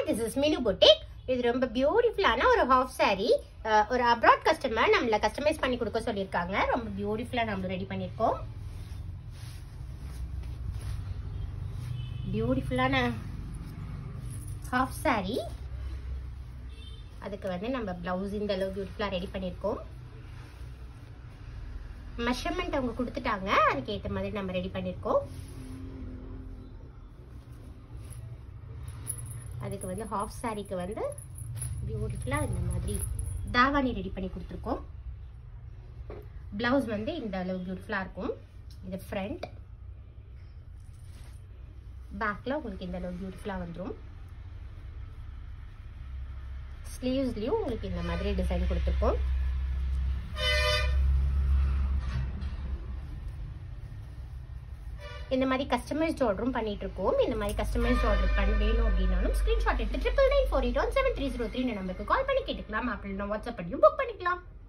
hi this is Minu boutique இது ரொம்ப பியூட்டிஃபுல்லான ஒரு ஹாஃப் saree அஹ், ஒரு அப்ராட் கஸ்டமர் நம்மள கஸ்டமைஸ் பண்ணி கொடுக்க சொல்லியிருக்காங்க ரொம்ப பியூட்டிஃபுல்லா நம்ம ரெடி பண்ணியிருக்கோம் பியூட்டிஃபுல்லான ஹாஃப் saree அதுக்கு வந்து நம்ம பிளவுஸ் இந்த அளவு பியூட்டிஃபுல்லாக ரெடி பண்ணியிருக்கோம் மெஷர்மெண்ட் அவங்க கொடுத்துட்டாங்க அதுக்கு ஏற்ற மாதிரி நம்ம ரெடி பண்ணியிருக்கோம் அதுக்கு வந்து ஹாஃப் சாரிக்கு வந்து பியூட்டிஃபுல்லாக இந்த மாதிரி தாவாணி ரெடி பண்ணி கொடுத்துருக்கோம் ப்ளவுஸ் வந்து இந்த அளவு பியூட்டிஃபுல்லாக இருக்கும் இது ஃப்ரண்ட் பேக்கில் உங்களுக்கு இந்த அளவு பியூட்டிஃபுல்லாக வந்துடும் ஸ்லீவ்ஸ்லேயும் உங்களுக்கு இந்த மாதிரி டிசைன் கொடுத்துருக்கோம் இந்த மாதிரி கஸ்டமைஸ்ட் ஆர்டரும் பண்ணிட்டு இருக்கோம் இந்த மாதிரி கஸ்டமைஸ்ட் ஆர்டர் பண்ணி வேணும் அப்படின்னாலும் ஸ்கிரீன்ஷாட் எடுத்து triple nine four eight one seven three zero three நம்பருக்கு கால் பண்ணி கேட்டுக்கலாம் அப்படின்னா வாட்ஸ்அப் பண்ணியும் புக் பண்ணிக்கலாம்